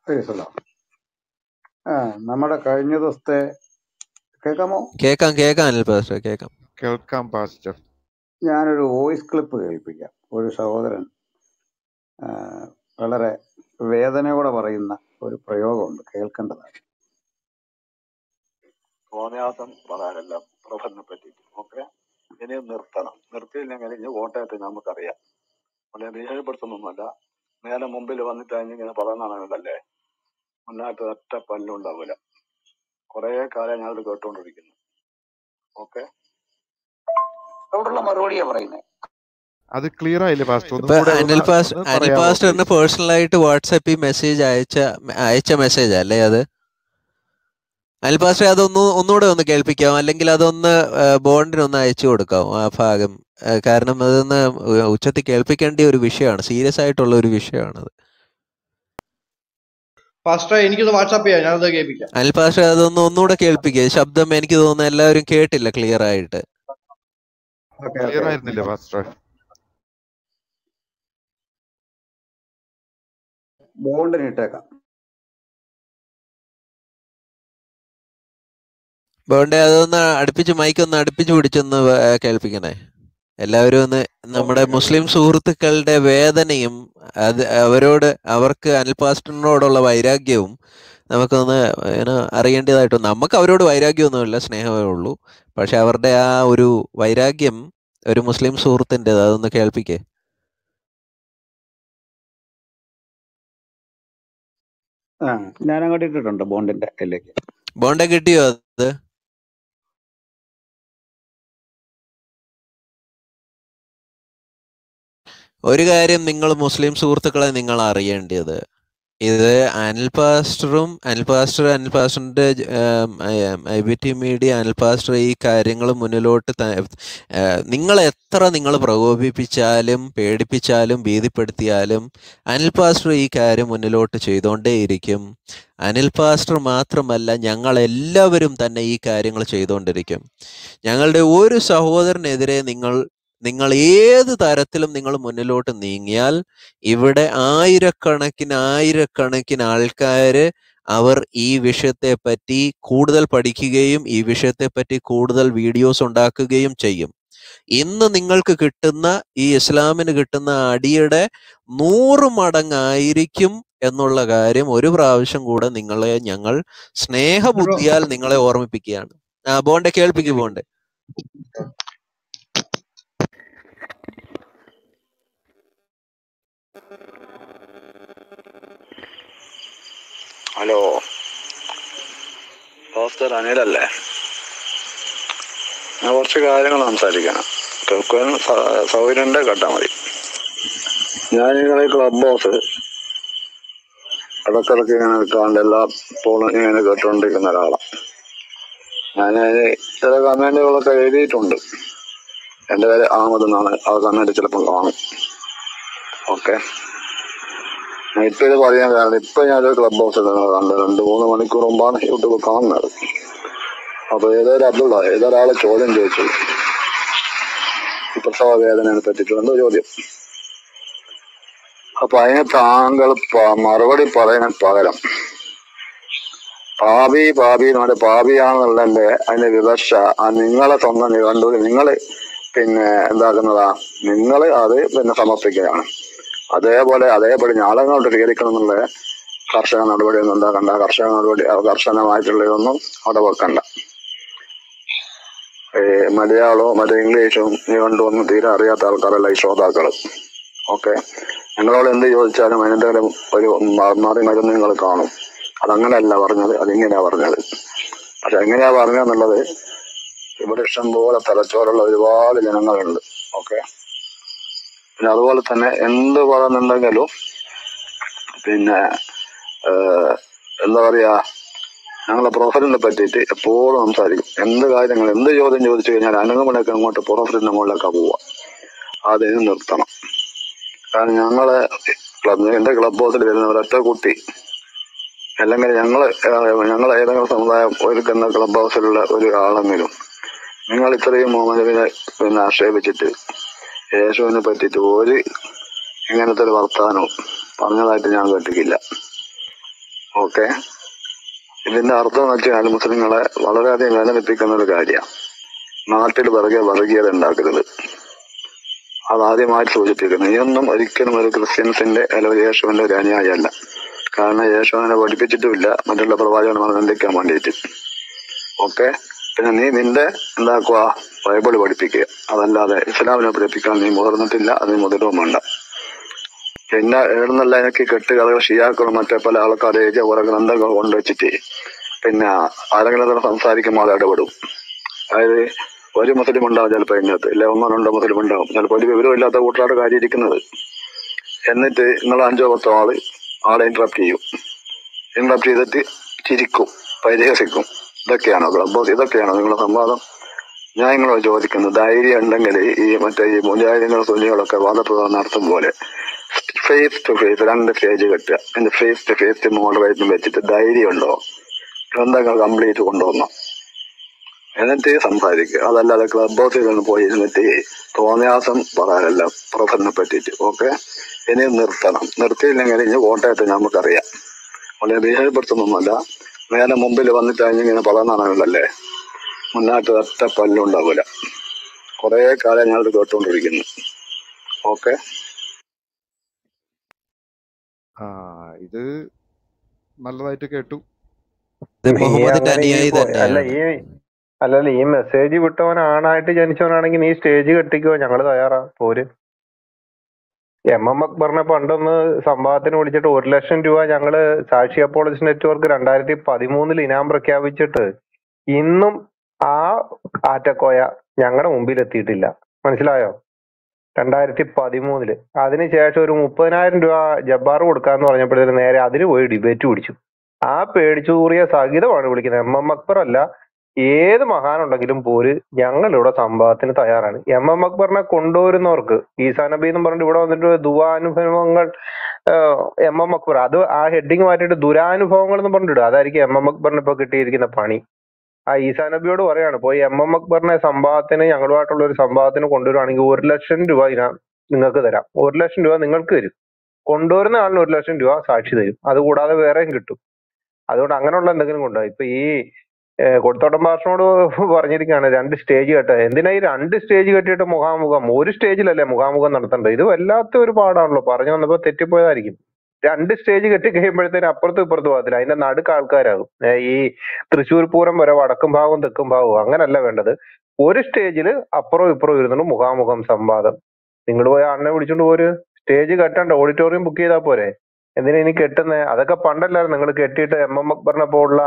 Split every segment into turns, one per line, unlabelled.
ശരിയല്ലോ ആ നമ്മുടെ കഴിഞ്ഞ ദിവസത്തെ കേൾക്കാമോ
കേക്കാം കേക്കാം അനിൽ പാസ്റ്റർ കേക്കാം
കേൾക്കാം പാസ്റ്റർ
ഞാനൊരു വോയിസ് ക്ലിപ്പ് കേൾപ്പിക്കാം ഒരു സഹോദരൻ ആ, വളരെ വേദനയോടെ പറയുന്ന ഒരു പ്രയോഗമുണ്ട് കേൾക്കേണ്ടതാണ്
തോന്നിയാസം പറയാനല്ല പ്രൊഫറിനെ പറ്റിയിട്ട് ഓക്കെ ഇനി നിർത്തണം നിർത്തിയില്ലെങ്കിൽ ഇനി വോട്ടായിട്ട് നമുക്കറിയാം വളരെ ഭീഷണിപ്പെടുത്തുന്നൊന്നുമല്ല നേരെ മുമ്പിൽ വന്നിട്ട് ഇങ്ങനെ പറയുന്നതാണല്ലേ മുന്നായിട്ട് ഒറ്റ പല്ലും ഉണ്ടാവില്ല കുറെ കാലം ഞങ്ങൾ കേട്ടുകൊണ്ടിരിക്കുന്നു ഓക്കെ
അവിടുള്ള മറുപടിയാ പറയുന്നത്
അത് ക്ലിയർ ആയില്ലേ പാസ്റ്റർ ഒന്നും
ഇപ്പൊ
കൂടെ
അനിൽ
ഒന്ന്
പാസ്റ്റർ
ഒന്ന്
അനിൽ
പറയാമോ
പാസ്റ്ററിന്
പ്ലീസ്
പേഴ്സണലായിട്ട് വാട്സാപ്പിൽ മെസ്സേജ് അയച്ച അയച്ച മെസ്സേജ് അല്ലേ അത് അനിൽ പാസ്റ്റർ അതൊന്ന് ഒന്നുകൂടെ ഒന്ന് കേൾപ്പിക്കാമോ അല്ലെങ്കിൽ അതൊന്ന് ബോണ്ടിനൊന്ന് അയച്ചു കൊടുക്കാമോ ആ ഭാഗം ആ, കാരണം അതൊന്ന് ഉച്ചത്തിൽ കേൾപ്പിക്കേണ്ട ഒരു വിഷയമാണ് സീരിയസ് ആയിട്ടുള്ള ഒരു വിഷയമാണത്
പാസ്റ്റർ എനിക്കൊന്ന് വാട്സാപ്പ് ചെയ്യാം ഞാനത് കേൾപ്പിക്കാം
അനിൽ പാസ്റ്റർ അതൊന്ന് ഒന്നുകൂടെ കേൾപ്പിക്കുക ശബ്ദം എനിക്ക് തോന്നുന്നു എല്ലാവരും കേട്ടില്ല ക്ലിയർ ആയിട്ട്
ഓക്കെ
ക്ലിയർ
ഓക്കെ
ആയിരുന്നില്ലേ പാസ്റ്റർ
ബോണ്ടിന് ഇട്ടേക്കാം
ബോണ്ടെ അതൊന്ന് അടുപ്പിച്ച് മൈക്ക് ഒന്ന് അടുപ്പിച്ച് പിടിച്ചൊന്ന് വ- കേൾപ്പിക്കണേ എല്ലാവരും ഒന്ന് നമ്മുടെ
ഓക്കെ
മുസ്ലിം സുഹൃത്തുക്കളുടെ വേദനയും അത് അവരോട് അവർക്ക് അനിൽ പാസ്റ്ററിനോടുള്ള വൈരാഗ്യവും നമുക്കൊന്ന് ഏന് അറിയേണ്ടതായിട്ട് നമുക്ക് അവരോട് വൈരാഗ്യമൊന്നുമില്ല സ്നേഹമേ ഉള്ളൂ പക്ഷെ അവരുടെ ആ ഒരു വൈരാഗ്യം ഒരു മുസ്ലിം സുഹൃത്തിൻ്റെത് അതൊന്ന് കേൾപ്പിക്കേ
ആ ഞാൻ അങ്ങോട്ട് ഇട്ടിട്ടുണ്ട് ബോണ്ടിന്റെ ഇതിലേക്ക്
ബോണ്ടെ കിട്ടിയോ അത് ഒരു കാര്യം നിങ്ങൾ മുസ്ലിം സുഹൃത്തുക്കളെ നിങ്ങൾ അറിയേണ്ടത് ഇത് അനിൽ പാസ്റ്ററും അനിൽ പാസ്റ്റർ അനിൽ പാസ്റ്ററിന്റെ I B T media Anil pastor ഈ കാര്യങ്ങൾ മുന്നിലോട്ട് ത- ഏഹ് നിങ്ങൾ എത്ര നിങ്ങൾ പ്രകോപിപ്പിച്ചാലും പേടിപ്പിച്ചാലും ഭീതിപ്പെടുത്തിയാലും അനിൽ പാസ്റ്റർ ഈ കാര്യം മുന്നിലോട്ട് ചെയ്തുകൊണ്ടേയിരിക്കും അനിൽ പാസ്റ്റർ മാത്രമല്ല ഞങ്ങൾ എല്ലാവരും തന്നെ ഈ കാര്യങ്ങൾ ചെയ്തുകൊണ്ടിരിക്കും ഞങ്ങളുടെ ഒരു സഹോദരനെതിരെ നിങ്ങൾ നിങ്ങൾ ഏത് തരത്തിലും നിങ്ങൾ മുന്നിലോട്ട് നീങ്ങിയാൽ ഇവിടെ ആയിരക്കണക്കിന് ആയിരക്കണക്കിന് ആൾക്കാര് അവർ ഈ വിഷയത്തെ പറ്റി കൂടുതൽ പഠിക്കുകയും ഈ വിഷയത്തെ പറ്റി കൂടുതൽ വീഡിയോസ് ഉണ്ടാക്കുകയും ചെയ്യും ഇന്ന് നിങ്ങൾക്ക് കിട്ടുന്ന ഈ ഇസ്ലാമിന് കിട്ടുന്ന അടിയുടെ നൂറ് മടങ്ങായിരിക്കും എന്നുള്ള കാര്യം ഒരു പ്രാവശ്യം കൂടെ നിങ്ങളെ ഞങ്ങൾ സ്നേഹബുദ്ധിയാൽ നിങ്ങളെ ഓർമ്മിപ്പിക്കുകയാണ് ആ ബോണ്ടെ കേൾപ്പിക്ക് ബോണ്ടെ
ഹലോ പാസ്റ്റർ അനിലല്ലേ ഞാൻ കുറച്ച് കാര്യങ്ങൾ സംസാരിക്കണം കേൾക്കാൻ സ- സൗകര്യമുണ്ടെ കേട്ടാൽ മതി ഞാൻ നിങ്ങളെ ക്ലബ് ഹൗസ് ഇടക്കിടക്ക് ഇങ്ങനെ കാണുന്ന എല്ലാ പോളും ഇങ്ങനെ കേട്ടുകൊണ്ടിരിക്കുന്ന ഒരാളാണ് ഞാൻ ചില കമന്റുകളൊക്കെ എഴുതിയിട്ടുണ്ട് എൻ്റെ പേര് അഹമ്മദ് എന്നാണ് ആ കമന്റ് ചിലപ്പോൾ കാണും ഓക്കെ ഞാൻ ഇപ്പൊ ഇത് പറയാൻ കാരണം ഇപ്പൊ ഞാനൊരു ക്ലബ് ഹൗസ് കണ്ടത് രണ്ട് മൂന്ന് മണിക്കൂർ മുമ്പാണ് യൂട്യൂബ് കാണുന്നത് അപ്പൊ ഏതൊരു അബ്ദുള്ള ഏതൊരാളെ ചോദ്യം ചോദിച്ചു ഈ പ്രസവ വേദനയെ പറ്റിയിട്ടുള്ള ചോദ്യം അപ്പൊ അതിന് താങ്കൾ പ- മറുപടി പറയാൻ പകരം പാപി പാപി എന്ന് പറഞ്ഞ പാപിയാണെന്നുള്ളതിന്റെ അതിന്റെ വിവക്ഷ ആ നിങ്ങളെ സ്വന്തം നിഘണ്ടുവിൽ നിങ്ങൾ പിന്നെ എന്താക്കുന്നതാ നിങ്ങൾ അത് പിന്നെ സമർപ്പിക്കുകയാണ് അതേപോലെ അതേപടി ഞാളങ്ങോട്ട് സ്വീകരിക്കണം എന്നുള്ള കർഷക നടപടി ഒന്നും ഉണ്ടാക്കണ്ട കർഷക നടപടി ആ കർശനമായിട്ടുള്ളതൊന്നും അവിടെ വെക്കണ്ട ഈ മലയാളവും മറ്റേ ഇംഗ്ലീഷും നിഘണ്ടും ഒന്നും തീരെ അറിയാത്ത ആൾക്കാരല്ല ഈ ശ്രോതാക്കള് ഓക്കെ നിങ്ങളോട് എന്ത് ചോദിച്ചാലും അതിനെന്തെങ്കിലും ഒരു മ- മറി മരുന്ന് നിങ്ങൾ കാണും അതങ്ങനെയല്ല പറഞ്ഞത് അതിങ്ങനെയാ പറഞ്ഞത് പക്ഷെ എങ്ങനെയാ പറഞ്ഞതെന്നുള്ളത് ഇവിടെ ഇഷ്ടംപോലെ തലച്ചോറുള്ള ഒരുപാട് ജനങ്ങളുണ്ട് ഓക്കെ പിന്നെ അതുപോലെ തന്നെ എന്ത് പറയുന്നുണ്ടെങ്കിലും പിന്നെ ഏഹ്, എന്താ പറയാ ഞങ്ങളെ പ്രൊഫൈലിനെ പറ്റിയിട്ട് എപ്പോഴും സംസാരിക്കും എന്ത് കാര്യങ്ങൾ എന്ത് ചോദ്യം ചോദിച്ചു കഴിഞ്ഞാൽ അനങ്ങുമ്പോഴൊക്കെ അങ്ങോട്ട് പ്രൊഫൈലിന്റെ മുകളിലൊക്കെ പോവാ അതിന് നിർത്തണം കാരണം ഞങ്ങളെ ക്ലബ് എന്റെ ക്ലബ് ഹൗസിൽ വരുന്ന ഒരൊറ്റ കുട്ടി അല്ലെങ്കിൽ ഞങ്ങള് ഏഹ്, ഞങ്ങൾ ഏതെങ്കിലും സമുദായം ഒരുക്കുന്ന ക്ലബ് ഹൗസിലുള്ള ഒരു ആളെങ്കിലും നിങ്ങൾ ഇത്രയും മുഹമ്മദിനെ പിന്നെ ആക്ഷേപിച്ചിട്ട് യേശുവിനെ പറ്റിയിട്ട് ഒരു ഇങ്ങനത്തെ ഒരു വർത്തമാനവും പറഞ്ഞതായിട്ട് ഞാൻ കേട്ടിട്ടില്ല ഓക്കെ ഇതിന്റെ അർത്ഥം എന്ന് വെച്ചാൽ മുസ്ലിങ്ങളെ വളരെയധികം വേദനിപ്പിക്കുന്ന ഒരു കാര്യമാണ് നാട്ടിൽ പിറകെ വർഗീയത ഉണ്ടാക്കരുത് അതാദ്യമായിട്ട് സൂചിപ്പിക്കുന്നു ഇതൊന്നും ഒരിക്കലും ഒരു ക്രിസ്ത്യൻസിന്റെ അല്ലെങ്കിൽ ഒരു യേശുവിന്റെ ഒരു അനുയായല്ല കാരണം യേശുവിനെ പഠിപ്പിച്ചിട്ടുമില്ല മറ്റുള്ള പ്രവാചകന്മാരെ നിന്ദിക്കാൻ വേണ്ടിയിട്ട് ഓക്കെ പിന്നെ നീ നിന്റെ എന്താക്കുക ബൈബിൾ പഠിപ്പിക്കുക അതല്ലാതെ ഇസ്ലാമിനെ പഠിപ്പിക്കാൻ നീ മുതിർന്നിട്ടില്ല അത് നീ മുതിരവും വേണ്ട പിന്നെ എഴുന്നല്ല എനിക്ക് കെട്ടുകഥകൾ ഷിയാക്കളും മറ്റേ പല ആൾക്കാരെ എഴുതിയ കുറെ ഗ്രന്ഥങ്ങൾ കൊണ്ടുവച്ചിട്ട് പിന്നെ ആരെങ്കിലും അതിനെ സംസാരിക്കുമ്പോൾ അത് ഇടപെടും അതായത് ഒരു മുസ്ലിം ഉണ്ടാവും ചിലപ്പോൾ ഇതിനകത്ത് ഇല്ല ഒന്നോ രണ്ടോ മുസ്ലിം ഉണ്ടാവും ചിലപ്പോൾ ഒരു വിവരമില്ലാത്ത കൂട്ടുകാരുടെ കാര്യം ഇരിക്കുന്നത് എന്നിട്ട് നിങ്ങൾ അഞ്ചോ പത്തോ ആള് ആളെ ഇന്ററപ്റ്റ് ചെയ്യും ഇന്ററപ്റ്റ് ചെയ്തിട്ട് ചിരിക്കും പരിഹസിക്കും ഇതൊക്കെയാണോ ക്ലബ് ഹൗസ് ഇതൊക്കെയാണോ നിങ്ങളുടെ സംവാദം ഞാൻ നിങ്ങളോട് ചോദിക്കുന്നു ധൈര്യം ഉണ്ടെങ്കിൽ ഈ മറ്റേ ഈ മുജാഹിദികൾ സുന്നികളൊക്കെ വാദപ്രവാദം നടത്തും പോലെ ഫേസ് ടു ഫേസ് രണ്ട് സ്റ്റേജ് കെട്ടുക അതിന്റെ ഫേസ് ടു ഫേസ് മോഡറേറ്റും വെച്ചിട്ട് ധൈര്യം ഉണ്ടോ ഗ്രന്ഥങ്ങൾ കംപ്ലീറ്റ് കൊണ്ടുവന്നോ എന്നിട്ട് സംസാരിക്കുക അതല്ലാതെ ക്ലബ് ഹൗസിൽ നിന്ന് പോയി ഇരുന്നിട്ട് തോന്നിയാസം പറയാനല്ല പ്രൊഫറിനെ പറ്റിയിട്ട് ഓക്കെ ഇനി നിർത്തണം നിർത്തിയില്ലെങ്കിൽ ഇനി കോട്ടയത്ത് നമുക്കറിയാം വളരെ ഭീഷണിപ്പെടുത്തുന്നൊന്നുമല്ല നേരെ മുമ്പിൽ വന്നിട്ട് അതിനിങ്ങനെ പറയുന്നതാണല്ലേ മുന്നാട്ട് ഒറ്റ പല്ലുണ്ടാവില്ല കുറെ കാലം ഞങ്ങൾ കേട്ടുകൊണ്ടിരിക്കുന്നു ഓക്കെ
ആ ഇത് നല്ലതായിട്ട് കേട്ടു
ഇത്
ഈ
മുഹമ്മദിന്റെ
അങ്ങനെ ഈ
അനുയായി
പോ- അല്ല
തന്നെയാണ്
ഈ അല്ലല്ല ഈ മെസ്സേജ് വിട്ടവൻ ആണായിട്ട് ജനിച്ചവനാണെങ്കിൽ നീ സ്റ്റേജ് കെട്ടിക്കോ ഞങ്ങള് തയ്യാറാ പോര് എം എം അക്ബറിനെ പണ്ടൊന്ന് സംഭവത്തിന് വിളിച്ചിട്ട് ഒരു ലക്ഷം രൂപ ഞങ്ങള് സാക്ഷി അപ്പോളജി നെറ്റ്വർക്ക് രണ്ടായിരത്തി പതിമൂന്നിൽ ഇനാം പ്രഖ്യാപിച്ചിട്ട് ഇന്നും ആ ആറ്റക്കോയ ഞങ്ങളുടെ മുമ്പിൽ എത്തിയിട്ടില്ല മനസ്സിലായോ രണ്ടായിരത്തി പതിമൂന്നില് അതിനുശേഷം ഒരു മുപ്പതിനായിരം രൂപ ജബ്ബാർ കൊടുക്കാന്ന് പറഞ്ഞപ്പോഴത്തേന് നേരെ അതിന് പോയി ഡിബേറ്റ് പിടിച്ചു ആ പേടിച്ചു കൂറിയ സഹിതമാണ് വിളിക്കുന്നത് എം എം അക്ബർ അല്ല ഏത് മഹാനുണ്ടെങ്കിലും പോര് ഞങ്ങളിവിടെ സംഭവത്തിന് തയ്യാറാണ് എം എം അക്ബറിനെ കൊണ്ടുവരുന്നവർക്ക് ഈസാ നബി എന്ന് പറഞ്ഞിട്ട് ഇവിടെ വന്നിട്ട് ദുവാനുഭവങ്ങൾ എം എം അക്ബർ അത് ആ ഹെഡിങ് മാറ്റിയിട്ട് ദുരാനുഭവങ്ങൾ എന്ന് പറഞ്ഞിട്ട് അതായിരിക്കും എം എം അക്ബറിന് ഇപ്പൊ കിട്ടിയിരിക്കുന്ന പണി ആ ഈസാ നബിയോട് പറയാണ് പോയി എം എം അക്ബറിനെ സംഭവത്തിന് ഞങ്ങളുമായിട്ടുള്ള ഒരു സംഭവത്തിന് കൊണ്ടുവരുവാണെങ്കിൽ ഒരു ലക്ഷം രൂപ ഇതിനാ നിങ്ങൾക്ക് തരാം ഒരു ലക്ഷം രൂപ നിങ്ങൾക്ക് തരും കൊണ്ടുവരുന്ന ആളിന് ഒരു ലക്ഷം രൂപ സാക്ഷി തരും അത് കൂടാതെ വേറെയും കിട്ടും അതുകൊണ്ട് അങ്ങനെയുള്ള എന്തെങ്കിലും കൊണ്ടുപോയി ഇപ്പൊ ഈ ഏഹ് കൊടുത്തോട്ടം ഭാഷനോട് പറഞ്ഞിരിക്കുകയാണ് രണ്ട് സ്റ്റേജ് കെട്ടുക എന്തിനാ ഈ രണ്ട് സ്റ്റേജ് കെട്ടിയിട്ട് മുഖാമുഖം ഒരു സ്റ്റേജിലല്ലേ മുഖാമുഖം നടത്തേണ്ടത് ഇത് വല്ലാത്ത ഒരു പാടാണല്ലോ പറഞ്ഞു വന്നപ്പോ തെറ്റിപ്പോയതായിരിക്കും രണ്ട് സ്റ്റേജ് കെട്ടി കഴിയുമ്പോഴത്തേന് അപ്പുറത്തും ഇപ്പുറത്തും പോകത്തില്ല അതിന്റെ നടുക്ക് ആൾക്കാരാകും ഏഹ് ഈ തൃശ്ശൂർ പൂരം വരെ വടക്കും ഭാഗവും തെക്കും ഭാഗവും അങ്ങനല്ല വേണ്ടത് ഒരു സ്റ്റേജിൽ അപ്പുറവും ഇപ്പുറവും ഇരുന്നിട്ട് മുഖാമുഖം സംവാദം നിങ്ങൾ പോയി അണ്ണനെ വിളിച്ചോണ്ട് പോര് സ്റ്റേജ് കെട്ടണ്ട ഓഡിറ്റോറിയം ബുക്ക് ചെയ്താൽ പോരെ എന്തിനാ ഇനി കെട്ടുന്നേ അതൊക്കെ പണ്ടല്ലായിരുന്നു നിങ്ങൾ കെട്ടിയിട്ട് എം എം അക്ബറിനെ പോലുള്ള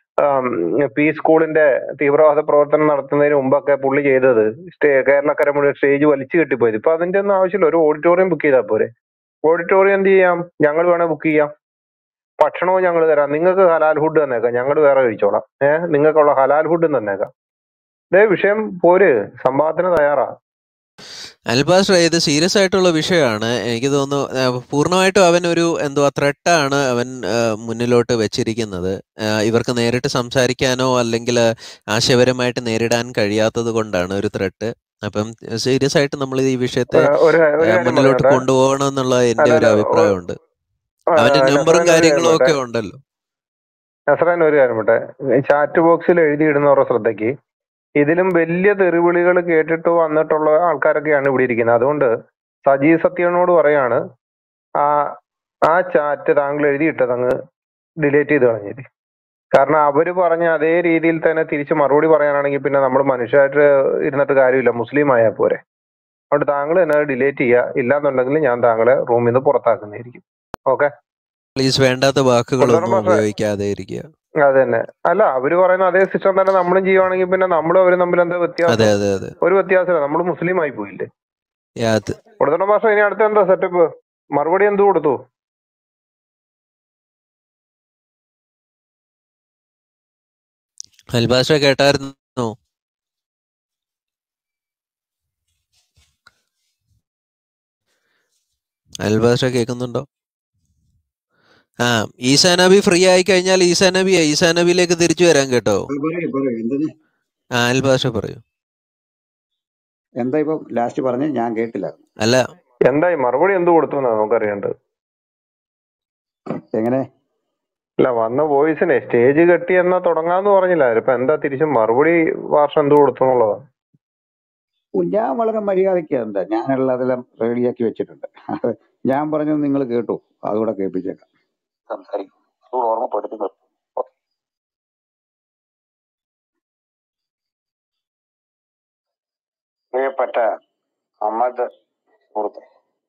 പി സ്കൂളിന്റെ തീവ്രവാദ പ്രവർത്തനം നടത്തുന്നതിന് മുമ്പൊക്കെ പുള്ളി ചെയ്തത് സ്റ്റേ കേരളക്കര മുഴുവൻ സ്റ്റേജ് വലിച്ചു കെട്ടിപ്പോയത് ഇപ്പൊ അതിന്റെ ഒന്നും ആവശ്യമില്ല ഒരു ഓഡിറ്റോറിയം ബുക്ക് ചെയ്താൽ പോരെ ഓഡിറ്റോറിയം എന്ത് ചെയ്യാം ഞങ്ങൾ വേണേ ബുക്ക് ചെയ്യാം ഭക്ഷണവും ഞങ്ങൾ തരാം നിങ്ങൾക്ക് ഹലാൽ ഫുഡ് തന്നേക്കാം ഞങ്ങൾ വേറെ കഴിച്ചോളാം ഏഹ് നിങ്ങൾക്കുള്ള ഹലാൽ ഫുഡും തന്നേക്കാം ഇതേ വിഷയം പോര് സംഭവത്തിന് തയ്യാറാ
അൽബാസ് ഇത് സീരിയസ് ആയിട്ടുള്ള വിഷയമാണ് എനിക്ക് തോന്നുന്നു ആ, പൂർണ്ണമായിട്ടും അവൻ ഒരു എന്തുവാ ത്രെട്ടാണ് അവൻ ആ, മുന്നിലോട്ട് വെച്ചിരിക്കുന്നത് ആ, ഇവർക്ക് നേരിട്ട് സംസാരിക്കാനോ അല്ലെങ്കിൽ ആശയപരമായിട്ട് നേരിടാൻ കഴിയാത്തത് കൊണ്ടാണ് ഒരു ത്രെട്ട് അപ്പം സീരിയസ് ആയിട്ട് നമ്മൾ ഈ വിഷയത്തെ
ഒരു ഒരു ഒരു
ആ,
കാര്യം
മുന്നിലോട്ട്
പറയട്ടെ
കൊണ്ടുപോകണം എന്നുള്ള എന്റെ
അല്ല
ഒരു
അല്ല ഒ-
അഭിപ്രായമുണ്ട്
ആ,
അവന്റെ നമ്പറും
നസ്രാൻ ഒരു കാര്യം
കാര്യങ്ങളും
പറയട്ടെ
ഒക്കെ ഉണ്ടല്ലോ
നസ്രാൻ ഒരു കാര്യം പറയട്ടെ ചാറ്റ് ബോക്സിൽ എഴുതിയിടുന്നവരുടെ ശ്രദ്ധയ്ക്ക് ഇതിലും വലിയ തെറിവിളികൾ കേട്ടിട്ട് വന്നിട്ടുള്ള ആൾക്കാരൊക്കെയാണ് ഇവിടെ ഇരിക്കുന്നത് അതുകൊണ്ട് സജി സത്യനോട് പറയാണ് ആ ആ ചാറ്റ് താങ്കൾ എഴുതിയിട്ടത് അങ്ങ് ഡിലീറ്റ് ചെയ്ത് കളഞ്ഞേര് കാരണം അവര് പറഞ്ഞ അതേ രീതിയിൽ തന്നെ തിരിച്ച് മറുപടി പറയാനാണെങ്കിൽ പിന്നെ നമ്മൾ മനുഷ്യരായിട്ട് ഇരുന്നിട്ട് കാര്യമില്ല മുസ്ലിം ആയാൽ പോരെ അതുകൊണ്ട് താങ്കൾ തന്നെ ഡിലീറ്റ് ചെയ്യുക ഇല്ലാന്നുണ്ടെങ്കിൽ ഞാൻ താങ്കളെ റൂമിൽ നിന്ന് പുറത്താക്കുന്നതായിരിക്കും ഓക്കെ
പ്ലീസ് വേണ്ടാത്ത വാക്കുകളൊന്നും
കൊടുത്തോളം പക്ഷേ
ഉപയോഗിക്കാതെ ഇരിക്കുക
അത് തന്നെ അല്ല അവര് പറയുന്ന അതേ സിസ്റ്റം തന്നെ നമ്മളും ചെയ്യുവാണെങ്കിൽ പിന്നെ നമ്മളും അവരും തമ്മിൽ എന്താ
അതെ
വ്യത്യാസം
അതെ അതെ
ഒരു വ്യത്യാസമില്ല നമ്മൾ മുസ്ലിം ആയി പോയില്ലേ
യാ, അത്
കൊടുത്തോളം ഭാഷ ഇനി അടുത്ത എന്താ സെറ്റപ്പ് മറുപടി എന്ത് കൊടുത്തു
അൽബാസ കേട്ടായിരുന്നു അൽബാസ കേൾക്കുന്നുണ്ടോ ആ ഈസാ നബി ഫ്രീ ആയി കഴിഞ്ഞാൽ ഈസാ നബി ഈസാ നബിയിലേക്ക് തിരിച്ചു വരാൻ കേട്ടോ
പറയൂ പറയൂ എന്തിന്
ആ അൽബാസ പറയൂ
എന്താ ഇപ്പൊ ലാസ്റ്റ് പറഞ്ഞ് ഞാൻ കേട്ടില്ല
അല്ല
എന്തായി മറുപടി എന്ത് കൊടുത്തു എന്നാ നമുക്കറിയേണ്ടത്
എങ്ങനെ
അല്ല വന്ന വോയിസിനെ സ്റ്റേജ് കെട്ടി എന്നാ തുടങ്ങാന്ന് പറഞ്ഞില്ല ഇപ്പൊ എന്താ തിരിച്ചും മറുപടി ഭാഷ എന്ത് കൊടുത്തു എന്നുള്ളതാ
ഉ, ഞാൻ വളരെ മര്യാദയ്ക്ക് എന്താ ഞാനുള്ളതെല്ലാം റെഡിയാക്കി വെച്ചിട്ടുണ്ട് അത് ഞാൻ പറഞ്ഞത് നിങ്ങൾ കേട്ടു അതുകൂടെ കേൾപ്പിച്ചേക്കാം സംസാരിക്കും അതുകൂടെ ഓർമ്മപ്പെടുത്തി നിർത്തും ഓക്കേ.
പ്രിയപ്പെട്ട അഹമ്മദ് സുഹൃത്തെ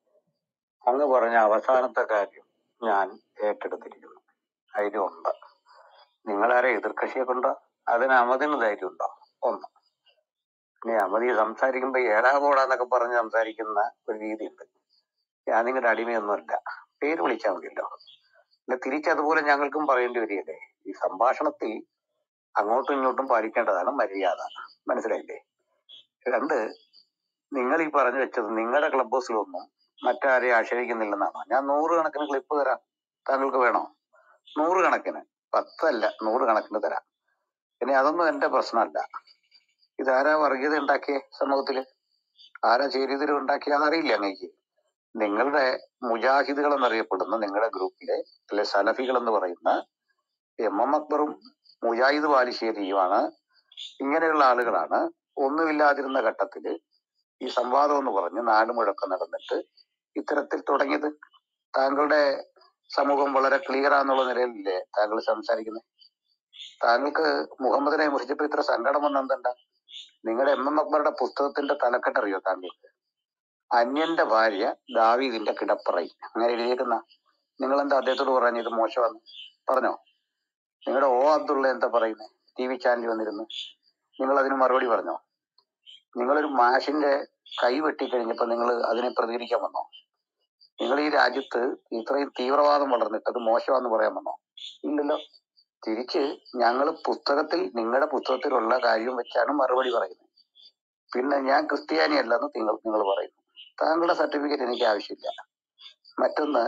അങ്ങ് പറഞ്ഞ അവസാനത്തെ കാര്യം ഞാൻ ഏറ്റെടുത്തിരിക്കുന്നു ധൈര്യമുണ്ട് നിങ്ങളാരെ എതിർകക്ഷിയെ കൊണ്ടോ അതിന് അമതിന് ധൈര്യമുണ്ടോ ഒന്ന് ഇനി അമതി സംസാരിക്കുമ്പോ ഏടാ പോടാന്നൊക്കെ പറഞ്ഞ് സംസാരിക്കുന്ന ഒരു രീതിയുണ്ട് ഞാൻ നിങ്ങളുടെ അടിമയൊന്നുമല്ല പേര് വിളിച്ചാൽ മതിയല്ലോ പിന്നെ തിരിച്ചതുപോലെ ഞങ്ങൾക്കും പറയേണ്ടി വരികയല്ലേ ഈ സംഭാഷണത്തിൽ അങ്ങോട്ടും ഇങ്ങോട്ടും പാലിക്കേണ്ടതാണ് മര്യാദ മനസ്സിലായില്ലേ രണ്ട് നിങ്ങൾ ഈ പറഞ്ഞു വെച്ചത് നിങ്ങളുടെ ക്ലബ് ഹൗസിലൊന്നും മറ്റാരെയും ആക്ഷേപിക്കുന്നില്ലെന്നാണ് ഞാൻ നൂറുകണക്കിന് ക്ലിപ്പ് തരാം താങ്കൾക്ക് വേണോ നൂറുകണക്കിന് പത്തല്ല നൂറുകണക്കിന് തരാം ഇനി അതൊന്നും എന്റെ പ്രശ്നമല്ല ഇതാരാ വർഗീയത ഉണ്ടാക്കിയ സമൂഹത്തില് ആരാ ചേരിതിരിവ് ഉണ്ടാക്കിയ അതറിയില്ല അങ്ങേക്ക് നിങ്ങളുടെ മുജാഹിദുകൾ എന്നറിയപ്പെടുന്ന നിങ്ങളുടെ ഗ്രൂപ്പിലെ അല്ലെ സലഫികൾ എന്ന് പറയുന്ന എം എം അക്ബറും മുജാഹിദ് ബാലുശ്ശേരിയുമാണ് ഇങ്ങനെയുള്ള ആളുകളാണ് ഒന്നുമില്ലാതിരുന്ന ഘട്ടത്തില് ഈ സംവാദം എന്ന് പറഞ്ഞ് നാട് മുഴക്കം നടന്നിട്ട് ഇത്തരത്തിൽ തുടങ്ങിയത് താങ്കളുടെ സമൂഹം വളരെ ക്ലിയർ ആണെന്നുള്ള നിലയിലല്ലേ താങ്കൾ സംസാരിക്കുന്നത് താങ്കൾക്ക് മുഹമ്മദിനെ വിമർശിച്ചപ്പോ ഇത്ര സങ്കടം വന്ന എന്തുണ്ടാ നിങ്ങളുടെ എം എം അക്ബറുടെ പുസ്തകത്തിന്റെ തലക്കെട്ട് അറിയോ താങ്കൾക്ക് അന്യന്റെ ഭാര്യ ദാവീദിന്റെ കിടപ്പറയിൽ അങ്ങനെ എഴുതിയേക്കുന്ന നിങ്ങൾ എന്താ അദ്ദേഹത്തോട് പറഞ്ഞു ഇത് മോശമാണ് പറഞ്ഞോ നിങ്ങളുടെ ഓ അബ്ദുള്ള എന്താ പറയുന്നത് ടി വി ചാനലിൽ വന്നിരുന്നു നിങ്ങൾ അതിന് മറുപടി പറഞ്ഞോ നിങ്ങളൊരു മാഷിന്റെ കൈ വെട്ടിക്കഴിഞ്ഞപ്പോ നിങ്ങൾ അതിനെ പ്രതികരിക്കാൻ വന്നോ നിങ്ങൾ ഈ രാജ്യത്ത് ഇത്രയും തീവ്രവാദം വളർന്നിട്ട് അത് മോശമാണെന്ന് പറയാൻ വന്നോ ഇല്ലല്ലോ തിരിച്ച് ഞങ്ങൾ പുസ്തകത്തിൽ നിങ്ങളുടെ പുസ്തകത്തിലുള്ള കാര്യം വെച്ചാണ് മറുപടി പറയുന്നത് പിന്നെ ഞാൻ ക്രിസ്ത്യാനി അല്ലെന്ന് നിങ്ങൾ നിങ്ങൾ പറയുന്നു താങ്കളുടെ സർട്ടിഫിക്കറ്റ് എനിക്ക് ആവശ്യമില്ല മറ്റൊന്ന്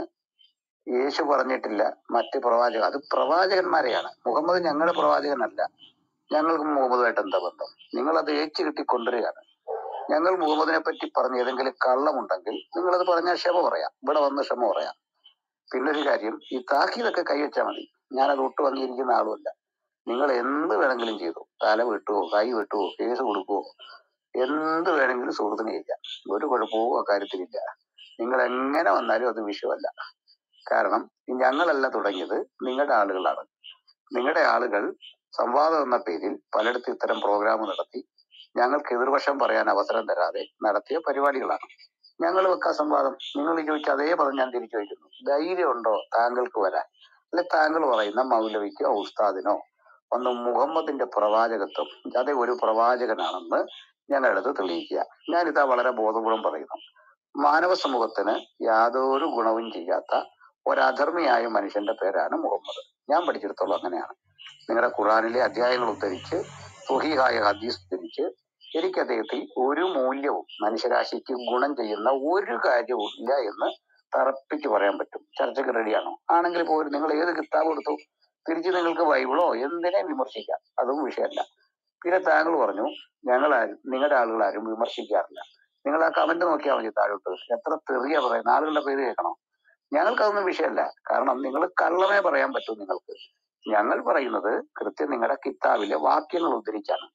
യേശു പറഞ്ഞിട്ടില്ല മറ്റ് പ്രവാചക അത് പ്രവാചകന്മാരെയാണ് മുഹമ്മദ് ഞങ്ങളുടെ പ്രവാചകനല്ല ഞങ്ങൾക്ക് മുഹമ്മദുമായിട്ട് എന്താ ബന്ധം നിങ്ങൾ അത് ഏച്ചു കിട്ടി കൊണ്ടുവരികയാണ് ഞങ്ങൾ മുഹമ്മദിനെ പറ്റി പറഞ്ഞ ഏതെങ്കിലും കള്ളമുണ്ടെങ്കിൽ നിങ്ങളത് പറഞ്ഞാൽ ക്ഷമ പറയാം ഇവിടെ വന്ന് ക്ഷമ പറയാം പിന്നെ ഒരു കാര്യം ഈ താക്കീതൊക്കെ കൈവച്ചാൽ മതി ഞാനത് ഒട്ടു അംഗീകരിക്കുന്ന ആളുമല്ല നിങ്ങൾ എന്ത് വേണമെങ്കിലും ചെയ്തു തല വെട്ടുവോ കൈ വെട്ടുവോ കേസ് കൊടുക്കുവോ എന്ത് വേണമെങ്കിലും സുഹൃത്തിന് ചെയ്യാം ഒരു കുഴപ്പവും അക്കാര്യത്തിലില്ല നിങ്ങൾ എങ്ങനെ വന്നാലും അത് വിഷയമല്ല കാരണം ഞങ്ങളല്ല തുടങ്ങിയത് നിങ്ങളുടെ ആളുകളാണ് നിങ്ങളുടെ ആളുകൾ സംവാദം എന്ന പേരിൽ പലയിടത്തും ഇത്തരം പ്രോഗ്രാം നടത്തി ഞങ്ങൾക്ക് എതിർവശം പറയാൻ അവസരം തരാതെ നടത്തിയ പരിപാടികളാണ് ഞങ്ങൾ വെക്കാം സംവാദം നിങ്ങൾ ചോദിച്ച അതേ പദം ഞാൻ തിരിച്ചു ചോദിക്കുന്നു ധൈര്യമുണ്ടോ താങ്കൾക്ക് വരാൻ അല്ലെ താങ്കൾ പറയുന്ന മൗലവിക്കോ ഉസ്താദിനോ ഒന്ന് മുഹമ്മദിന്റെ പ്രവാചകത്വം അതേ ഒരു പ്രവാചകനാണെന്ന് ഞങ്ങളടുത്ത് തെളിയിക്കുക ഞാനിതാ വളരെ ബോധപൂർവം പറയുന്നു മാനവ സമൂഹത്തിന് യാതൊരു ഗുണവും ചെയ്യാത്ത ഒരധർമ്മിയായ മനുഷ്യന്റെ പേരാണ് മുഹമ്മദ് ഞാൻ പഠിച്ചിടത്തോളം അങ്ങനെയാണ് നിങ്ങളുടെ ഖുറാനിലെ അധ്യായങ്ങൾ ഉദ്ധരിച്ച് സുഹീഹായ ഹദീസ് ഉദ്ധരിച്ച് എനിക്ക് അദ്ദേഹത്തിൽ ഒരു മൂല്യവും മനുഷ്യരാശിക്ക് ഗുണം ചെയ്യുന്ന ഒരു കാര്യവും ഇല്ല എന്ന് തറപ്പിച്ച് പറയാൻ പറ്റും ചർച്ചയ്ക്ക് റെഡിയാണോ ആണെങ്കിൽ പോലും നിങ്ങൾ ഏത് കിതാബ് എടുത്തു തിരിച്ച് നിങ്ങൾക്ക് ബൈബിളോ എന്തിനെ വിമർശിക്കാം അതും വിഷയമല്ല പിന്നെ താങ്കൾ പറഞ്ഞു ഞങ്ങൾ ആരും നിങ്ങളുടെ ആളുകൾ ആരും വിമർശിക്കാറില്ല നിങ്ങൾ ആ കമന്റ് നോക്കിയാൽ മതി താഴോട്ട് എത്ര തെറിയ പറയുന്ന ആളുകളുടെ പേര് കേൾക്കണോ ഞങ്ങൾക്കതൊന്നും വിഷയമല്ല കാരണം നിങ്ങൾ കള്ളമേ പറയാൻ പറ്റൂ നിങ്ങൾക്ക് ഞങ്ങൾ പറയുന്നത് കൃത്യം നിങ്ങളുടെ കിതാബിലെ വാക്യങ്ങൾ ഉദ്ധരിച്ചാണ്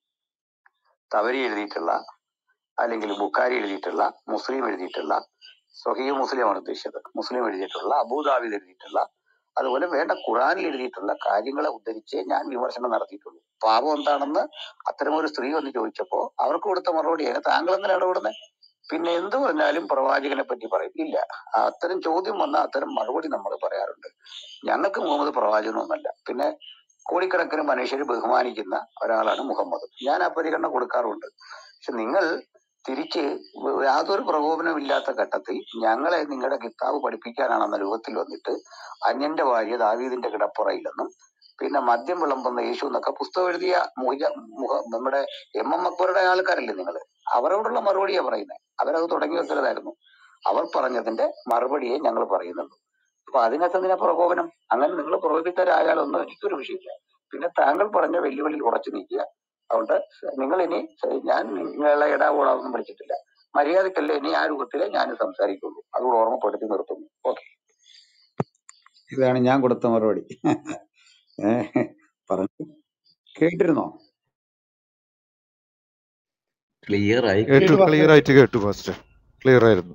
തവരി എഴുതിയിട്ടുള്ള അല്ലെങ്കിൽ ബുക്കാരി എഴുതിയിട്ടുള്ള മുസ്ലിം എഴുതിയിട്ടുള്ള സ്വഹീഹ് മുസ്ലിമാണ് ഉദ്ദേശിച്ചത് മുസ്ലിം എഴുതിയിട്ടുള്ള അബൂദാബിൽ എഴുതിയിട്ടുള്ള അതുപോലെ വേണ്ട ഖുറാനിൽ എഴുതിയിട്ടുള്ള കാര്യങ്ങളെ ഉദ്ധരിച്ച് ഞാൻ വിമർശനം നടത്തിയിട്ടുള്ളൂ പാപം എന്താണെന്ന് അത്തരം ഒരു സ്ത്രീ വന്ന് ചോദിച്ചപ്പോ അവർക്ക് കൊടുത്ത മറുപടിയാണ് താങ്കൾ എന്തിനാണ് ഇടപെടുന്നത് പിന്നെ എന്ത് പറഞ്ഞാലും പ്രവാചകനെ പറ്റി പറയും ഇല്ല അത്തരം ചോദ്യം വന്ന അത്തരം മറുപടി നമ്മൾ പറയാറുണ്ട് ഞങ്ങൾക്ക് മുഹമ്മദ് പ്രവാചകനൊന്നുമല്ല പിന്നെ കോടിക്കണക്കിന് മനുഷ്യർ ബഹുമാനിക്കുന്ന ഒരാളാണ് മുഹമ്മദ് ഞാൻ ആ പരിഗണന കൊടുക്കാറുണ്ട് പക്ഷെ നിങ്ങൾ തിരിച്ച് യാതൊരു പ്രകോപനമില്ലാത്ത ഘട്ടത്തിൽ ഞങ്ങളെ നിങ്ങളുടെ കിതാബ് പഠിപ്പിക്കാനാണെന്ന രൂപത്തിൽ വന്നിട്ട് അന്യന്റെ ഭാര്യ ദാവീദിന്റെ കിടപ്പുറയില്ലെന്നും പിന്നെ മദ്യം വിളമ്പുന്ന യേശു എന്നൊക്കെ പുസ്തകം എഴുതിയ മുഹ- മുഹ- നമ്മുടെ എം എം അക്ബറുടെ ആൾക്കാരല്ലേ നിങ്ങൾ അവരോടുള്ള മറുപടിയാ പറയുന്നത് അവരത് തുടങ്ങി വെക്കരുതായിരുന്നു അവർ പറഞ്ഞതിന്റെ മറുപടിയെ ഞങ്ങൾ പറയുന്നുള്ളൂ അപ്പൊ അതിനകത്ത് എന്തിനാ പ്രകോപനം അങ്ങനെ നിങ്ങൾ പ്രകോപിതരായാലൊന്നും എനിക്കൊരു വിഷയമില്ല പിന്നെ താങ്കൾ പറഞ്ഞ വെല്ലുവിളിയിൽ ഉറച്ചു നിൽക്കുക അതുകൊണ്ട് നിങ്ങൾ ഇനി ഞാൻ നിങ്ങളെ ഇടാകൂടാതൊന്നും പഠിച്ചിട്ടില്ല മര്യാദക്കല്ലേ ഇനി ആ രൂപത്തിലേ ഞാൻ സംസാരിക്കുള്ളൂ അതുകൂടെ ഓർമ്മപ്പെടുത്തി നിർത്തുന്നു ഓക്കെ
ഇതാണ് ഞാൻ കൊടുത്ത മറുപടി ഏഹ് പറഞ്ഞു കേട്ടിരുന്നോ
ക്ലിയർ ആയി
കേട്ടു
കേട്ടു
ക്ലിയർ
പാസ്റ്റർ
ആയിട്ട് കേട്ടു ഫാസ്റ്റ് ക്ലിയർ ആയിരുന്നു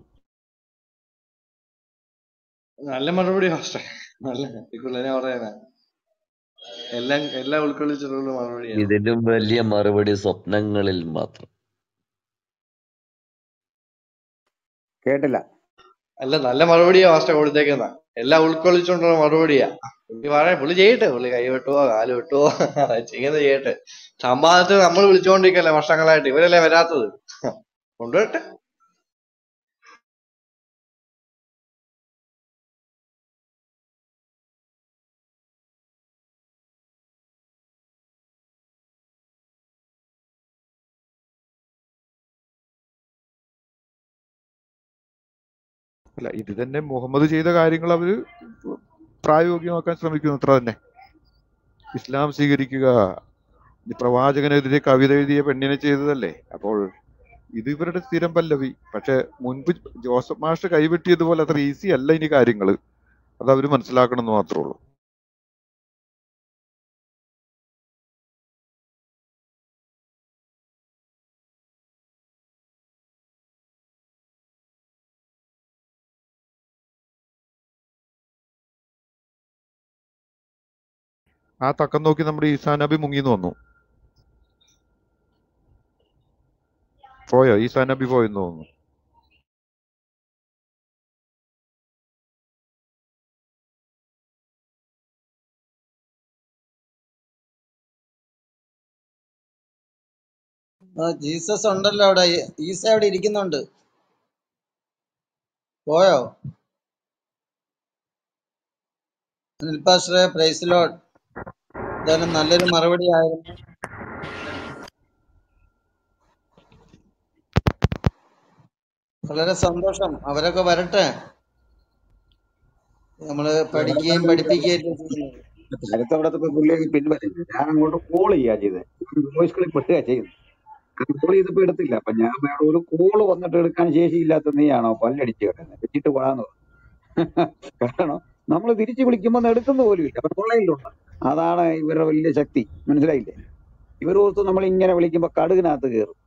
നല്ല മറുപടി പാസ്റ്റർ നല്ല ഇക്കുള്ള പറയാനാ എല്ലാം എല്ലാം ഉൾക്കൊള്ളിച്ചിട്ടുള്ള മറുപടിയാണ്
ഇതിലും വലിയ മറുപടി സ്വപ്നങ്ങളിൽ മാത്രം
കേട്ടില്ല
അല്ല നല്ല മറുപടിയാ പാസ്റ്റർ കൊടുത്തേക്കുന്ന എല്ലാം ഉൾക്കൊള്ളിച്ചുകൊണ്ടുള്ള മറുപടിയാ പുള്ളി പറയാ പുള്ളി ചെയ്യട്ടെ പുള്ളി കൈ വെട്ടുവോ കാല് വെട്ടുവോ ചെയ്യുന്നത് ചെയ്യട്ടെ സംവാദത്തിൽ നമ്മൾ വിളിച്ചുകൊണ്ടിരിക്കല്ലേ വർഷങ്ങളായിട്ട് ഇവരല്ലേ വരാത്തത് കൊണ്ടുവരട്ടെ
അല്ല ഇത് തന്നെ മുഹമ്മദ് ചെയ്ത കാര്യങ്ങൾ അവര് പ്രായോഗികമാക്കാൻ ശ്രമിക്കുന്നു അത്ര തന്നെ ഇസ്ലാം സ്വീകരിക്കുക ഈ പ്രവാചകനെതിരെ കവിത എഴുതിയ പെണ്ണിനെ ചെയ്തതല്ലേ അപ്പോൾ ഇത് ഇവരുടെ സ്ഥിരം പല്ലവി പക്ഷെ മുൻപ് ജോസഫ് മാസ്റ്റർ കൈവെട്ടിയതുപോലെ അത്ര ഈസി അല്ല ഇനി കാര്യങ്ങൾ അത് അവര് മനസ്സിലാക്കണം എന്ന് മാത്രമേ ഉള്ളൂ ആ തക്കം നോക്കി നമ്മുടെ ഈസാ നബി മുങ്ങിന്ന് വന്നു പോയോ ഈസാ നബി പോയെന്ന് തോന്നുന്നു
ആ ജീസസ് ഉണ്ടല്ലോ അവിടെ ഈസ അവിടെ ഇരിക്കുന്നുണ്ട് പോയോ അനിൽ പാസ്റ്ററെ പ്രൈസ് ലോഡ് എന്തായാലും നല്ലൊരു മറുപടി ആയിരുന്നു വളരെ സന്തോഷം അവരൊക്കെ വരട്ടെ നമ്മള് പഠിക്കുകയും പഠിപ്പിക്കുകയും ചെയ്യുന്നത്
അടുത്തവിടത്തെ പുള്ളി പിൻവലിച്ചു ഞാൻ അങ്ങോട്ട് കോൾ ചെയ്യാ ചെയ്തത് വോയിസ് ക്ലിപ്പ് ഇടുക ചെയ്യുന്നത് കോൾ ചെയ്തപ്പോ എടുത്തില്ല അപ്പൊ ഞാൻ വേറെ ഒരു കോള് വന്നിട്ട് എടുക്കാൻ ശേഷിയില്ലാത്ത നീയാണോ പല്ലടിച്ച് കിടക്കുന്നത് വെച്ചിട്ട് പോടാന്ന് പറഞ്ഞു. കാരണം നമ്മൾ തിരിച്ചു വിളിക്കുമ്പോൾ എടുക്കുന്ന പോലും ഇല്ല അപ്പൊ ഓൺലൈനിലുണ്ട് അതാണ് ഇവരുടെ വലിയ ശക്തി മനസ്സിലായില്ലേ ഇവർ ഓർത്ത് നമ്മൾ ഇങ്ങനെ വിളിക്കുമ്പോ കടുകിനകത്ത് കയറും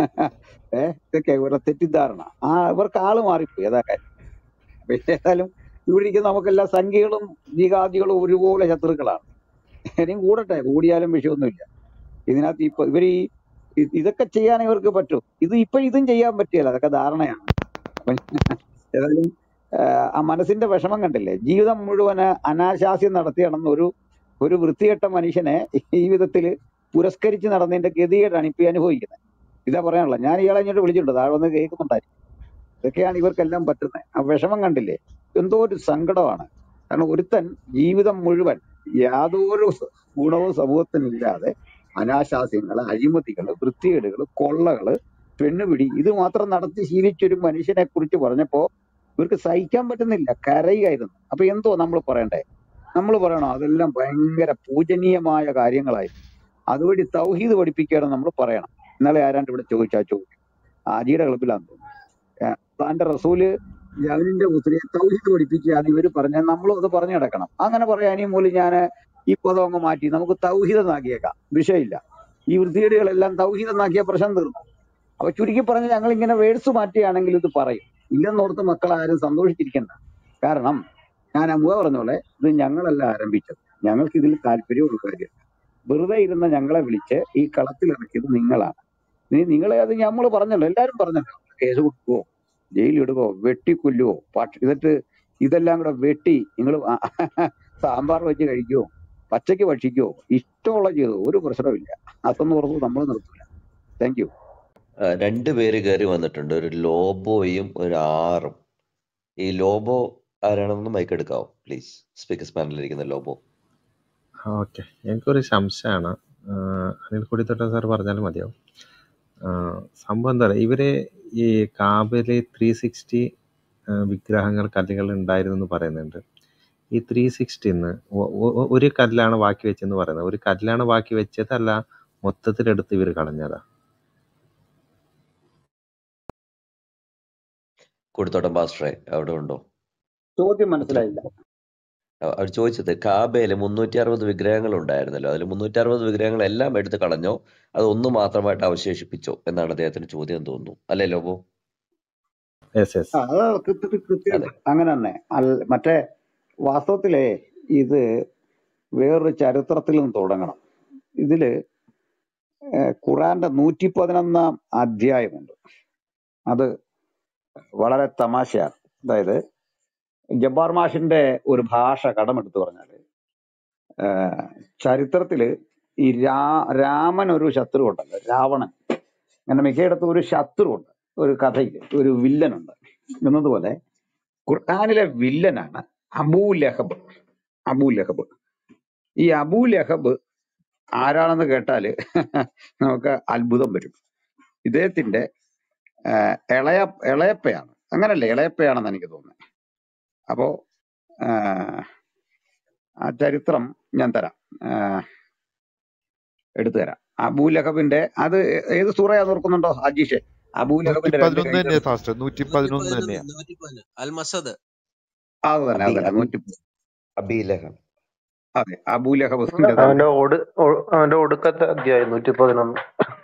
ഏഹ് ഇതൊക്കെ ഇവരുടെ തെറ്റിദ്ധാരണ ആ ഇവർക്ക് ആള് മാറിപ്പോയി അതാ കാര്യം അപ്പൊ ഏതായാലും ഇവിടെ ഇരിക്കുന്ന നമുക്കെല്ലാ സംഖ്യകളും ജിഹാദികളും ഒരുപോലെ ശത്രുക്കളാണ് ഇനിയും കൂടട്ടെ കൂടിയാലും വിഷയമൊന്നുമില്ല ഇതിനകത്ത് ഇപ്പൊ ഇവർ ഈ ഇ- ഇതൊക്കെ ചെയ്യാൻ ഇവർക്ക് പറ്റും ഇത് ഇപ്പൊ ഇതും ചെയ്യാൻ പറ്റിയല്ല അതൊക്കെ ധാരണയാണ് അപ്പൊ ഏതായാലും ആഹ് ആ മനസ്സിന്റെ വിഷമം കണ്ടില്ലേ ജീവിതം മുഴുവൻ അനാശാസ്യം നടത്തി നടന്ന ഒരു ഒരു വൃത്തികെട്ട മനുഷ്യനെ ഈ വിധത്തില് പുരസ്കരിച്ച് നടന്നതിന്റെ ഗതികേടാണ് ഇപ്പൊ ഈ അനുഭവിക്കുന്നത് ഇതാ പറയാനുള്ളത് ഞാൻ ഇയാളെ ഇങ്ങോട്ട് വിളിച്ചിട്ടുണ്ട് താഴെ വന്ന് കേൾക്കുന്നുണ്ടായിരുന്നു ഇതൊക്കെയാണ് ഇവർക്കെല്ലാം പറ്റുന്നത് ആ വിഷമം കണ്ടില്ലേ എന്തോ ഒരു സങ്കടമാണ് കാരണം ഒരുത്തൻ ജീവിതം മുഴുവൻ യാതൊരു സ- ഗുണവും സമൂഹത്തിനില്ലാതെ അനാശാസ്യങ്ങള് അഴിമതികള് വൃത്തികേടുകള് കൊള്ളകള് പെണ്ണുപിടി ഇത് മാത്രം നടത്തി ശീലിച്ചൊരു മനുഷ്യനെ കുറിച്ച് പറഞ്ഞപ്പോ ഇവർക്ക് സഹിക്കാൻ പറ്റുന്നില്ല കരയുകയായിരുന്നു അപ്പൊ എന്തോ നമ്മൾ പറയണ്ടേ നമ്മൾ പറയണോ അതെല്ലാം ഭയങ്കര പൂജനീയമായ കാര്യങ്ങളായിരുന്നു അതുവഴി തൗഹീദ് പഠിപ്പിക്കുകയാണ് നമ്മൾ പറയണം ഇന്നലെ ആരാണ്ട് ഇവിടെ ചോദിച്ചാ ചോദിച്ചു ആജിയുടെ ക്ലബിലാന്ന് തോന്നുന്നു ഏഹ് താന്റെ റസൂല് ജവനിന്റെ പുത്രിയെ തൗഹീദ് പഠിപ്പിക്കുകയാണ് ഇവര് പറഞ്ഞ നമ്മളും അത് പറഞ്ഞു കിടക്കണം അങ്ങനെ പറയാനും മൂലം ഞാൻ ഈ പദം അങ്ങ് മാറ്റി നമുക്ക് തൗഹീദെന്നാക്കിയേക്കാം വിഷയമില്ല ഈ വൃത്തികേടുകളെല്ലാം തൗഹീദെന്നാക്കിയ പ്രശ്നം തീർന്നു അപ്പൊ ചുരുക്കി പറഞ്ഞ് ഞങ്ങൾ ഇങ്ങനെ വേഴ്സ് മാറ്റുകയാണെങ്കിൽ ഇത് പറയും ഇല്ലെന്നോർത്ത് മക്കൾ ആരും സന്തോഷിച്ചിരിക്കണ്ട കാരണം ഞാൻ അമ്മുക പറഞ്ഞ പോലെ ഇത് ഞങ്ങളല്ല ആരംഭിച്ചത് ഞങ്ങൾക്ക് ഇതിൽ താല്പര്യമുള്ള കാര്യം വെറുതെ ഇരുന്ന ഞങ്ങളെ വിളിച്ച് ഈ കളത്തിലിറക്കിയത് നിങ്ങളാണ് ഇനി നിങ്ങളെ അത് നമ്മൾ പറഞ്ഞല്ലോ എല്ലാരും പറഞ്ഞല്ലോ കേസ് കൊടുക്കുവോ ജയിലിടുവോ വെട്ടിക്കൊല്ലുവോ പക്ഷ എന്നിട്ട് ഇതെല്ലാം കൂടെ വെട്ടി നിങ്ങൾ സാമ്പാർ വെച്ച് കഴിക്കുവോ പച്ചയ്ക്ക് ഭക്ഷിക്കുവോ ഇഷ്ടമുള്ള ചെയ്തോ ഒരു പ്രശ്നമില്ല അതൊന്നും ഓർത്ത് നമ്മൾ നിർത്തില്ല താങ്ക് യു
ആ, രണ്ട് പേര് കയറി വന്നിട്ടുണ്ട് ഒരു ലോബോയും ഒരു ആറും ഈ ലോബോ ആരാണെന്ന് മൈക്ക് എടുക്കാവോ പ്ലീസ് സ്പീക്കേഴ്സ് പാനലിരിക്കുന്ന ലോബോ
ഓക്കെ എനിക്കൊരു സംശയമാണ് അനിൽ കൊടിത്തോട്ട സാർ പറഞ്ഞാലും മതിയാവും ആ, സംഭവം എന്താ പറയുക ഇവര് ഈ കാബില് ത്രീ സിക്സ്റ്റി വിഗ്രഹങ്ങൾ കല്ലുകൾ ഉണ്ടായിരുന്നു എന്ന് പറയുന്നുണ്ട് ഈ ത്രീ സിക്സ്റ്റിന്ന് ഒരു കല്ലാണ് ബാക്കി വെച്ചെന്ന് പറയുന്നത് ഒരു കല്ലാണ് ബാക്കി വെച്ചതല്ല മൊത്തത്തിലെടുത്ത് ഇവർ കളഞ്ഞതാ
കൊടുത്തോട്ടം പാസ്റ്ററെ അവിടെ ഉണ്ടോ
ചോദ്യം മനസ്സിലായില്ല
അവർ ചോദിച്ചത് കാബയിൽ മുന്നൂറ്റി അറുപത് വിഗ്രഹങ്ങൾ ഉണ്ടായിരുന്നല്ലോ അതിൽ മുന്നൂറ്റി അറുപത് വിഗ്രഹങ്ങൾ എല്ലാം എടുത്ത് കളഞ്ഞോ അത് ഒന്ന് മാത്രമായിട്ട് അവശേഷിപ്പിച്ചോ എന്നാണ് അദ്ദേഹത്തിന് ചോദ്യം തോന്നുന്നു അല്ലേ ലോബോ
യെസ് യെസ്
ആ, അത് കൃത്യ കൃത്യം
അതെ
അങ്ങനെ തന്നെ അൽ- മറ്റേ വാസ്തവത്തിലെ ഇത് വേറൊരു ചരിത്രത്തിൽ നിന്ന് തുടങ്ങണം ഇതില് ഏഹ്, ഖുറാന്റെ നൂറ്റി പതിനൊന്നാം അധ്യായമുണ്ട് അത് വളരെ തമാശയാണ് അതായത് ജബ്ബാർ മാഷിന്റെ ഒരു ഭാഷ കടമെടുത്ത് പറഞ്ഞാല് ഏഹ്, ചരിത്രത്തില് ഈ രാ രാമൻ ഒരു ശത്രു ഉണ്ടല്ലോ രാവണൻ അങ്ങനെ മിക്കയിടത്തും ഒരു ശത്രു ഉണ്ട് ഒരു കഥയിൽ ഒരു വില്ലനുണ്ട് എന്നതുപോലെ ഖുർആാനിലെ വില്ലനാണ് അബൂ ലഹബ് അബൂ ലഹബ് ഈ അബൂ ലഹബ് ആരാണെന്ന് കേട്ടാല് നമുക്ക് അത്ഭുതം വരും ഇദ്ദേഹത്തിന്റെ ആഹ്, ഇളയ ഇളയപ്പയാണ് അങ്ങനല്ലേ ഇളയപ്പയാണെന്ന് എനിക്ക് തോന്നുന്നത് അപ്പോ ആഹ്, ആ ചരിത്രം ഞാൻ തരാം ആഹ്, എടുത്തു തരാം അബൂ ലഹബിന്റെ അത് ഏ- ഏത് സൂറയാന്ന് ഓർക്കുന്നുണ്ടോ അജീഷെ അബൂ
നൂറ്റി
ലഹബിന്റെ രണ്ട്
പതിനൊന്ന്
കൈകൾ
തന്നെയാ ഫാസ്റ്റ് നൂറ്റി
നൂറ്റി
പതിനൊന്ന്
പതിനൊന്ന്
തന്നെയാ
നൂറ്റി പതിനൊന്ന് അൽ മസദ്
അത് തന്നെ
അബി
അത് തന്നെ
അബി
നൂറ്റി
അബീലഹം
അതെ അബൂ ലഹബിന്റെ തന്നെ
അവന്റെ ഒടു ഒ- അവന്റെ ഒടുക്കത്തെ അധ്യായം നൂറ്റി പതിനൊന്ന്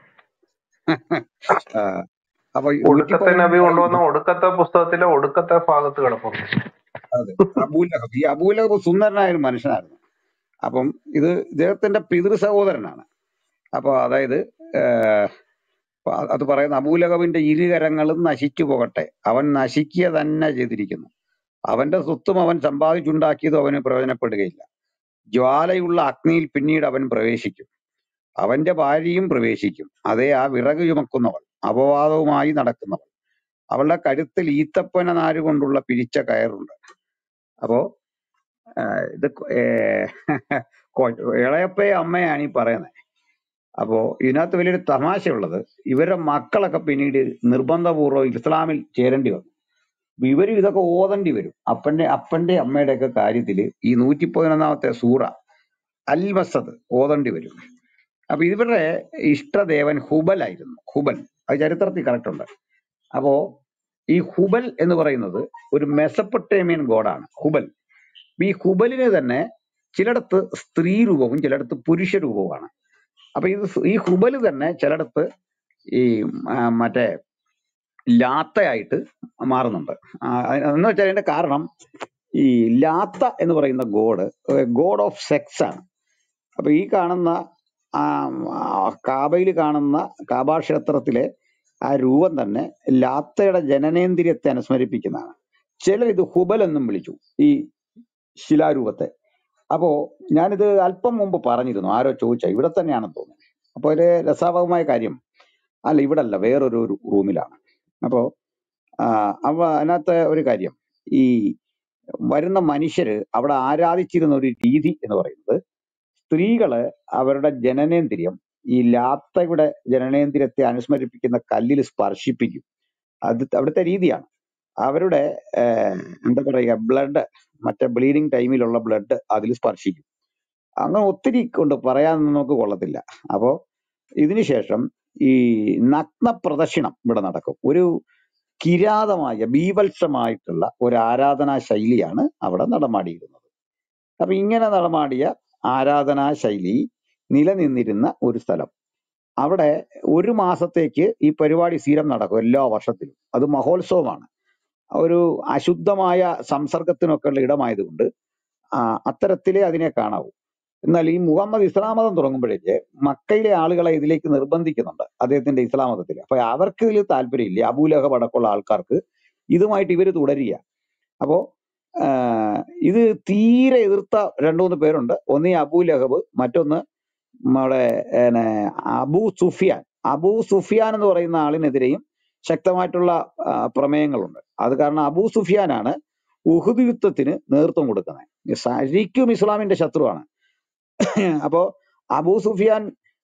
ആ, അപ്പൊ ഈ നൂറ്റി
ഒടുക്കത്തെ നബി
പതിനൊന്ന്
കൊണ്ടുവന്ന
പറയുന്നത്
ഒടുക്കത്തെ പുസ്തകത്തിലെ ഒടുക്കത്തെ ഭാഗത്ത് കിടപ്പുണ്ട്
അതെ അബൂലഹബ് ഈ അബൂലഹബ് സുന്ദരനായ ഒരു മനുഷ്യനായിരുന്നു അപ്പം ഇത് ഇദ്ദേഹത്തിന്റെ പിതൃ സഹോദരനാണ് അപ്പൊ അതായത് ഏഹ്, പ- അത് പറയുന്ന അബൂലഹബിന്റെ ഇരുകരങ്ങളും നശിച്ചു പോകട്ടെ അവൻ നശിക്കുക തന്നെ ചെയ്തിരിക്കുന്നു അവന്റെ സ്വത്തും അവൻ സമ്പാദിച്ചുണ്ടാക്കിയതും അവന് പ്രയോജനപ്പെടുകയില്ല ജ്വാലയുള്ള അഗ്നിയിൽ പിന്നീട് അവൻ പ്രവേശിക്കും അവന്റെ ഭാര്യയും പ്രവേശിക്കും അതേ ആ വിറക് ചുമക്കുന്നവൾ അപവാദവുമായി നടക്കുന്നവൾ അവളുടെ കഴുത്തിൽ ഈത്തപ്പന നാര് കൊണ്ടുള്ള പിരിച്ച കയറുണ്ട് അപ്പോ ആഹ് ഇത് കൊ- ഏഹ് കൊ- ഇളയപ്പയെ അമ്മയാണ് ഈ പറയുന്നത് അപ്പോ ഇതിനകത്ത് വലിയൊരു തമാശയുള്ളത് ഇവരുടെ മക്കളൊക്കെ പിന്നീട് നിർബന്ധപൂർവ്വം ഇസ്ലാമിൽ ചേരേണ്ടി വന്നു അപ്പൊ ഇവരും ഇതൊക്കെ ഓതേണ്ടി വരും അപ്പന്റെ അപ്പന്റെ അമ്മയുടെ ഒക്കെ കാര്യത്തില് ഈ നൂറ്റി പതിനൊന്നാമത്തെ സൂറ അൽ മസദ് ഓതേണ്ടി വരും അപ്പൊ ഇവരുടെ ഇഷ്ടദേവൻ ഹുബലായിരുന്നു ഹുബൽ അത് ചരിത്രത്തിൽ കറക്റ്റ് ഉണ്ട് അപ്പോ ഈ ഹുബൽ എന്ന് പറയുന്നത് ഒരു മെസപ്പൊട്ടേമിയൻ ഗോഡാണ് ഹുബൽ അപ്പൊ ഈ ഹുബലിന് തന്നെ ചിലയിടത്ത് സ്ത്രീ രൂപവും ചിലയിടത്ത് പുരുഷ രൂപവുമാണ് അപ്പൊ ഇത് സ് ഈ ഹുബൽ തന്നെ ചിലയിടത്ത് ഈ ആ, മറ്റേ ലാത്തയായിട്ട് മാറുന്നുണ്ട് ആ, അത് എന്ന് വെച്ചാൽ അതിന്റെ കാരണം ഈ ലാത്ത എന്ന് പറയുന്ന ഗോഡ് ഗോഡ് ഓഫ് സെക്സ് ആണ് അപ്പൊ ഈ കാണുന്ന ആ കാബയിൽ കാണുന്ന കാബാ ക്ഷേത്രത്തിലെ ആ രൂപം തന്നെ ലാത്തയുടെ ജനനേന്ദ്രിയത്തെ അനുസ്മരിപ്പിക്കുന്നതാണ് ചിലർ ഇത് ഹുബൽ എന്നും വിളിച്ചു ഈ ശിലാരൂപത്തെ അപ്പോ ഞാനിത് അല്പം മുമ്പ് പറഞ്ഞിരുന്നു ആരോ ചോദിച്ച ഇവിടെ തന്നെയാണെന്ന് തോന്നുന്നു അപ്പൊ ഒരു രസാവഹമായ കാര്യം അല്ല ഇവിടെ അല്ല വേറൊരു ഒരു റൂമിലാണ് അപ്പോ ആ, അവ അതിനകത്ത് ഒരു കാര്യം ഈ വരുന്ന മനുഷ്യര് അവിടെ ആരാധിച്ചിരുന്ന ഒരു രീതി എന്ന് പറയുന്നത് സ്ത്രീകള് അവരുടെ ജനനേന്ദ്രിയം ഈ ലാത്തയുടെ ജനനേന്ദ്രിയത്തെ അനുസ്മരിപ്പിക്കുന്ന കല്ലിൽ സ്പർശിപ്പിക്കും അത് അവിടുത്തെ രീതിയാണ് അവരുടെ ഏഹ്, എന്താ പറയുക ബ്ലഡ് മറ്റേ ബ്ലീഡിങ് ടൈമിലുള്ള ബ്ലഡ് അതിൽ സ്പർശിക്കും അങ്ങനെ ഒത്തിരി കൊണ്ട് പറയാൻ നമുക്ക് കൊള്ളത്തില്ല അപ്പോ ഇതിനുശേഷം ഈ നഗ്ന പ്രദക്ഷിണം ഇവിടെ നടക്കും ഒരു കിരാതമായ ബീഭത്സമായിട്ടുള്ള ഒരു ആരാധനാ ശൈലിയാണ് അവിടെ നടമാടിയിരുന്നത് അപ്പൊ ഇങ്ങനെ നടമാടിയ ആരാധനാ ശൈലി നിലനിന്നിരുന്ന ഒരു സ്ഥലം അവിടെ ഒരു മാസത്തേക്ക് ഈ പരിപാടി സ്ഥിരം നടക്കും എല്ലാ വർഷത്തിലും അത് മഹോത്സവമാണ് ഒരു അശുദ്ധമായ സംസർഗത്തിനൊക്കെ ഉള്ള ഇടമായതുകൊണ്ട് ആ, അത്തരത്തിലേ അതിനെ കാണാവൂ എന്നാൽ ഈ മുഹമ്മദ് ഇസ്ലാം മതം തുടങ്ങുമ്പോഴേക്ക് മക്കയിലെ ആളുകളെ ഇതിലേക്ക് നിർബന്ധിക്കുന്നുണ്ട് അദ്ദേഹത്തിന്റെ ഇസ്ലാം മതത്തിൽ അപ്പൊ അവർക്ക് ഇതിൽ താല്പര്യമില്ല അബൂലഹബ് അടക്കമുള്ള ആൾക്കാർക്ക് ഇതുമായിട്ട് ഇവർ തുടരുക അപ്പോ ആഹ് ഇത് തീരെ എതിർത്ത രണ്ടു മൂന്ന് പേരുണ്ട് ഒന്ന് ഈ അബൂ ലഹബ് മറ്റൊന്ന് നമ്മുടെ ഏനെ അബൂ സുഫിയാൻ അബൂ സുഫിയാൻ എന്ന് പറയുന്ന ആളിനെതിരെയും ശക്തമായിട്ടുള്ള ആ, പ്രമേയങ്ങളുണ്ട് അത് കാരണം അബൂ സുഫിയാനാണ് ഉഹുദ് യുദ്ധത്തിന് നേതൃത്വം കൊടുക്കുന്നത് ശരിക്കും ഇസ്ലാമിന്റെ ശത്രുവാണ് അപ്പോ അബൂ സുഫിയാൻ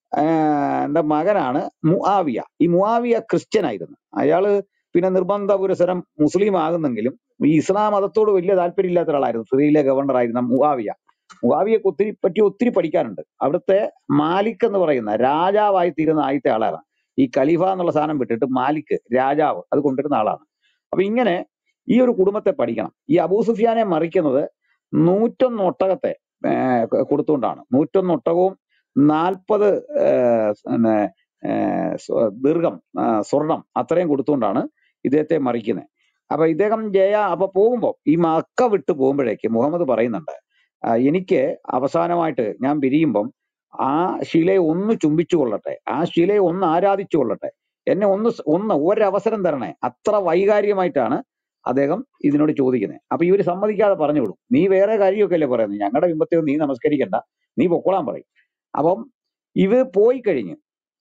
എന്റെ മകനാണ് മുആവിയ ഈ മുആവിയ ക്രിസ്ത്യൻ ആയിരുന്നു അയാള് പിന്നെ നിർബന്ധ പുരസരം മുസ്ലിം ആകുന്നെങ്കിലും ഈ ഇസ്ലാം മതത്തോട് വലിയ താല്പര്യമില്ലാത്ത ഒരാളായിരുന്നു സിറിയയിലെ ഗവർണർ ആയിരുന്ന മുആവിയ മുആവിയക്ക് ഒത്തിരി പറ്റി ഒത്തിരി പഠിക്കാനുണ്ട് അവിടുത്തെ മാലിക് എന്ന് പറയുന്ന രാജാവായി തീരുന്ന ആദ്യത്തെ ആളാണ് ഈ ഖലീഫ എന്നുള്ള സാധനം വിട്ടിട്ട് മാലിക് രാജാവ് അത് കൊണ്ടിരുന്ന ആളാണ് അപ്പൊ ഇങ്ങനെ ഈ ഒരു കുടുംബത്തെ പഠിക്കണം ഈ അബൂ സുഫിയാനെ മറിക്കുന്നത് നൂറ്റൊന്ന് ഒട്ടകത്തെ ഏർ കൊ- കൊടുത്തുകൊണ്ടാണ് നൂറ്റൊന്ന് ഒട്ടകവും നാൽപ്പത് പിന്നെ ഏർ സ്വ- ദീർഘം ആ, സ്വർണം അത്രയും കൊടുത്തുകൊണ്ടാണ് ഇദ്ദേഹത്തെ മറിക്കുന്നത് അപ്പൊ ഇദ്ദേഹം ജയ അപ്പൊ പോകുമ്പോ ഈ മക്ക വിട്ട് പോകുമ്പോഴേക്ക് മുഹമ്മദ് പറയുന്നുണ്ട് ആ, എനിക്ക് അവസാനമായിട്ട് ഞാൻ പിരിയുമ്പം ആ ശിലയെ ഒന്ന് ചുംബിച്ചു കൊള്ളട്ടെ ആ ശിലയെ ഒന്ന് ആരാധിച്ചു കൊള്ളട്ടെ എന്നെ ഒന്ന് സ് ഒന്ന് ഒരവസരം തരണേ അത്ര വൈകാരികമായിട്ടാണ് അദ്ദേഹം ഇതിനോട് ചോദിക്കുന്നത് അപ്പൊ ഇവര് സമ്മതിക്കാതെ പറഞ്ഞു വിടും നീ വേറെ കാര്യമൊക്കെ അല്ലേ പറയുന്നത് ഞങ്ങളുടെ ബിംബത്തെ നീ നമസ്കരിക്കണ്ട നീ പൊക്കോളാൻ പറയും അപ്പം ഇത് പോയി കഴിഞ്ഞ്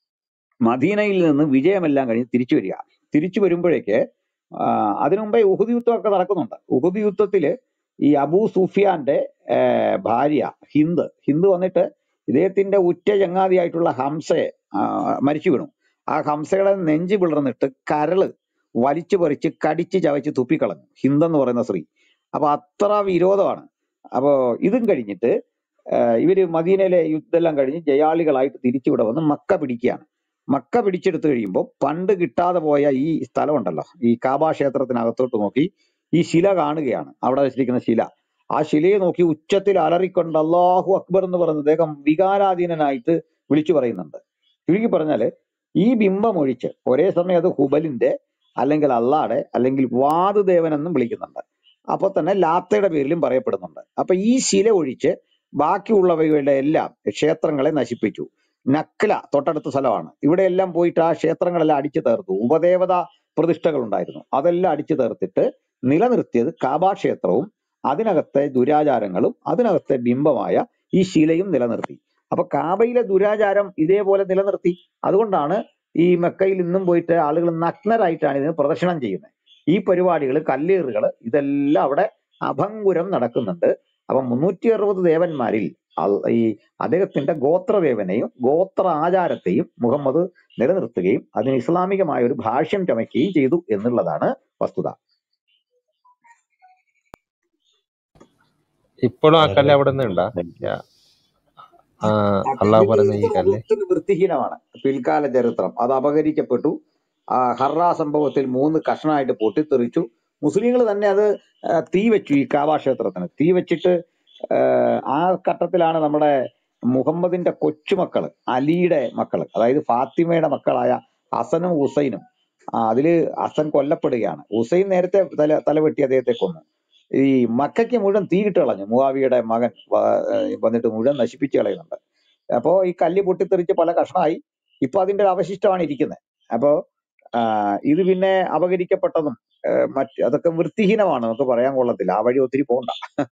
മദീനയിൽ നിന്ന് വിജയമെല്ലാം കഴിഞ്ഞ് തിരിച്ചു വരിക തിരിച്ചു വരുമ്പോഴേക്ക് ആ, അതിനു മുമ്പേ ഉഹുദ് യുദ്ധമൊക്കെ നടക്കുന്നുണ്ട് ഉഹുദ് യുദ്ധത്തില് ഈ അബൂ സുഫിയാന്റെ ആ, ഭാര്യ ഹിന്ദ് ഹിന്ദ് വന്നിട്ട് ഇദ്ദേഹത്തിന്റെ ഉറ്റ ചങ്ങാതിയായിട്ടുള്ള ഹംസയെ ആ, മരിച്ചു വീണു ആ ഹംസയുടെ നെഞ്ച് പിളർന്നിട്ട് കരള് വലിച്ചു പറിച്ച് കടിച്ച് ചവച്ച് തുപ്പിക്കളഞ്ഞു ഹിന്ദ് എന്ന് പറയുന്ന സ്ത്രീ അപ്പൊ അത്ര വിരോധമാണ് അപ്പോ ഇതും കഴിഞ്ഞിട്ട് ആഹ് ഇവര് മദീനയിലെ യുദ്ധമെല്ലാം കഴിഞ്ഞ് ജയാളികളായിട്ട് തിരിച്ചിവിടെ വന്ന് മക്ക പിടിക്കുകയാണ് മക്ക പിടിച്ചെടുത്ത് കഴിയുമ്പോൾ പണ്ട് കിട്ടാതെ പോയ ഈ സ്ഥലമുണ്ടല്ലോ ഈ കാബ ക്ഷേത്രത്തിനകത്തോട്ട് നോക്കി ഈ ശില കാണുകയാണ് അവിടെ വെച്ചിരിക്കുന്ന ശില ആ ശിലയെ നോക്കി ഉച്ചത്തിൽ അലറിക്കൊണ്ട് അള്ളാഹു അക്ബർ എന്ന് പറയുന്ന അദ്ദേഹം വികാരാധീനനായിട്ട് വിളിച്ചു പറയുന്നുണ്ട് ചുരുക്കി പറഞ്ഞാല് ഈ ബിംബം ഒഴിച്ച് ഒരേ സമയം അത് ഹുബലിന്റെ അല്ലെങ്കിൽ അള്ളാടെ അല്ലെങ്കിൽ വാതുദേവൻ എന്നും വിളിക്കുന്നുണ്ട് അപ്പൊ തന്നെ ലാത്തയുടെ പേരിലും പറയപ്പെടുന്നുണ്ട് അപ്പൊ ഈ ശില ഒഴിച്ച് ബാക്കിയുള്ളവയുടെ എല്ലാം ക്ഷേത്രങ്ങളെ നശിപ്പിച്ചു നക്ല തൊട്ടടുത്ത സ്ഥലമാണ് ഇവിടെ എല്ലാം പോയിട്ട് ആ ക്ഷേത്രങ്ങളെല്ലാം അടിച്ചു തീർത്തു ഉപദേവത പ്രതിഷ്ഠകൾ ഉണ്ടായിരുന്നു അതെല്ലാം അടിച്ചു തീർത്തിട്ട് നിലനിർത്തിയത് കാബാ ക്ഷേത്രവും അതിനകത്തെ ദുരാചാരങ്ങളും അതിനകത്തെ ബിംബമായ ഈ ശിലയും നിലനിർത്തി അപ്പൊ കാബയിലെ ദുരാചാരം ഇതേപോലെ നിലനിർത്തി അതുകൊണ്ടാണ് ഈ മെക്കയിൽ ഇന്നും പോയിട്ട് ആളുകൾ നഗ്നരായിട്ടാണ് ഇതിന് പ്രദക്ഷിണം ചെയ്യുന്നത് ഈ പരിപാടികൾ കല്ലേറുകൾ ഇതെല്ലാം അവിടെ അഭംഗുരം നടക്കുന്നുണ്ട് അപ്പൊ മുന്നൂറ്റി അറുപത് ദേവന്മാരിൽ അൽ- ഈ അദ്ദേഹത്തിന്റെ ഗോത്രദേവനെയും ഗോത്ര ആചാരത്തെയും മുഹമ്മദ് നിലനിർത്തുകയും അതിന് ഇസ്ലാമികമായ ഒരു ഭാഷ്യം ചമയ്ക്കുകയും ചെയ്തു എന്നുള്ളതാണ് വസ്തുത
ഇപ്പോഴും ആ
വളരെ
കല്ല് അവിടെ നിന്ന് ഉണ്ടാ
വ്യക്തമായി
ആ
ആ
അള്ളാഹു
കല്ല്
പറയുന്ന ഈ
തീർത്തും
കല്ല്
ഒത്തിരി വൃത്തിഹീനമാണ് പിൽക്കാല ചരിത്രം അത് അപഹരിക്കപ്പെട്ടു ആ ഹർറ സംഭവത്തിൽ മൂന്ന് കഷ്ണമായിട്ട് പൊട്ടിത്തെറിച്ചു മുസ്ലിങ്ങൾ തന്നെ അത് ആ, തീ വെച്ചു ഈ കാബ ക്ഷേത്രത്തിന് തീ വെച്ചിട്ട് ആ, ആ ഘട്ടത്തിലാണ് നമ്മുടെ മുഹമ്മദിന്റെ കൊച്ചുമക്കള് അലിയുടെ മക്കള് അതായത് ഫാത്തിമയുടെ മക്കളായ ഹസനും ഹുസൈനും ആ, അതില് ഹസൻ കൊല്ലപ്പെടുകയാണ് ഹുസൈൻ നേരത്തെ തല തലവെട്ടി അദ്ദേഹത്തെ കൊന്നു ഈ മക്കയ്ക്ക് മുഴുവൻ തീ ഇട്ട് കളഞ്ഞു മുവാവിയുടെ മകൻ വ- ഏർ വന്നിട്ട് മുഴുവൻ നശിപ്പിച്ച് കളയുന്നുണ്ട് അപ്പോ ഈ കല്ല് പൊട്ടിത്തെറിച്ച് പല കഷ്ണമായി ഇപ്പൊ അതിന്റെ ഒരു അവശിഷ്ടമാണ് ഇരിക്കുന്നത് അപ്പോ ആ, ഇത് പിന്നെ അപകരിക്കപ്പെട്ടതും ഏർ മറ്റ് അതൊക്കെ വൃത്തിഹീനമാണ് നമുക്ക് പറയാൻ കൊള്ളത്തില്ല ആ വഴി ഒത്തിരി പോകണ്ട